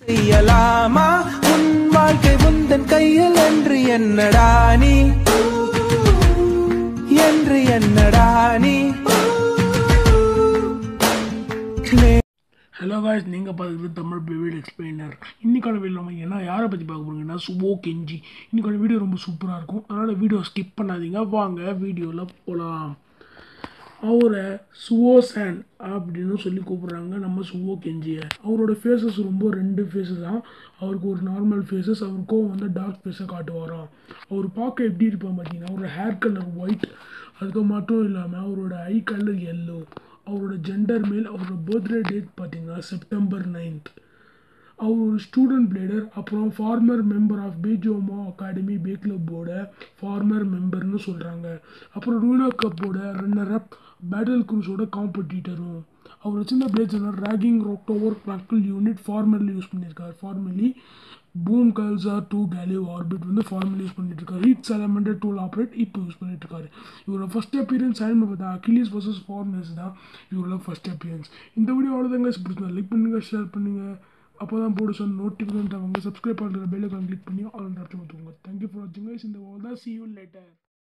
செய்யலாமா உன் வாழ்க்கை உந்தன் கையில் என்று என்னடா நீ என்று என்னடா நீ ஹலோ காய்ஸ் நீங்கள் பார்க்குறது தமிழ் வீடியோ எக்ஸ்பிளைனர் இன்னைக்கான வீடியோ நம்ம என்ன யாரை பற்றி பார்க்க போகிறீங்கன்னா சுபோ கெஞ்சி இன்னைக்கான வீடியோ ரொம்ப சூப்பராக இருக்கும் அதனால் வீடியோ ஸ்கிப் பண்ணாதீங்க வாங்க வீடியோவில் போகலாம் அவரை சுவோசேன் அப்படின்னு சொல்லி கூப்பிட்றாங்க நம்ம சுவோ கெஞ்சியை அவரோட ஃபேஸஸ் ரொம்ப ரெண்டு ஃபேஸஸ் தான் அவருக்கு ஒரு நார்மல் ஃபேஸஸ் அவருக்கும் வந்து டார்க் ஃபேஸை காட்டுவாராம் அவர் பார்க்க எப்படி இருப்பார் பார்த்தீங்கன்னா அவரோட ஹேர் கலர் ஒயிட் அதுக்கு மட்டும் இல்லாமல் அவரோட ஐ கலர் எல்லோ அவரோட ஜெண்டர் மேல் அவரோட பர்த்டே டேட் பார்த்தீங்கன்னா செப்டம்பர் நைன்த் அவர் ஒரு ஸ்டூடெண்ட் பிளேடர் அப்புறம் ஃபார்மர் மெம்பர் ஆஃப் பேஜோமா அகாடமி பே கிளப்போட ஃபார்மர் மெம்பர்னு சொல்கிறாங்க அப்புறம் ரூனா கப்போட ரன்னர் அப் பேட்டில் குரூஸோட காம்படிட்டரும் அவர் வச்சிருந்த பிளேட்ஸ் ரேகிங் ரொக்டோவர் க்ராக்கிள் யூனிட் ஃபார்மர்லி யூஸ் பண்ணியிருக்காரு ஃபார்மலி பூம் கல்சா டூ கேலிவ் ஆர்பிட் வந்து ஃபார்மலி யூஸ் பண்ணிட்டு இருக்காரு ஹீட் செலமெண்டட் டூல் ஆப்ரேட் இப்போ யூஸ் பண்ணிட்டு இருக்காரு இவரோட ஃபர்ஸ்ட் அப்பியரன்ஸ் ஆனிமே பார்த்தா அகிலிஸ் வர்சஸ் ஃபார்மர்ஸ் தான் இவரோட ஃபர்ஸ்ட் அப்பியரன்ஸ் இந்த வீடியோ அவ்வளோதாங்க பிடிச்சா லைக் பண்ணுங்க ஷேர் பண்ணுங்க அப்போ தான் போட சொன்ன நோட்டிஃபிகேஷன் அவங்க சப்ஸ்கிரைப் பண்ணுற பெல்லை கிளிக் பண்ணி ஆல் நடத்தி கொடுத்துருங்க தேங்க்யூ ஃபார் வாட்சிங் இந்த தான் சி யூ லேட்டர்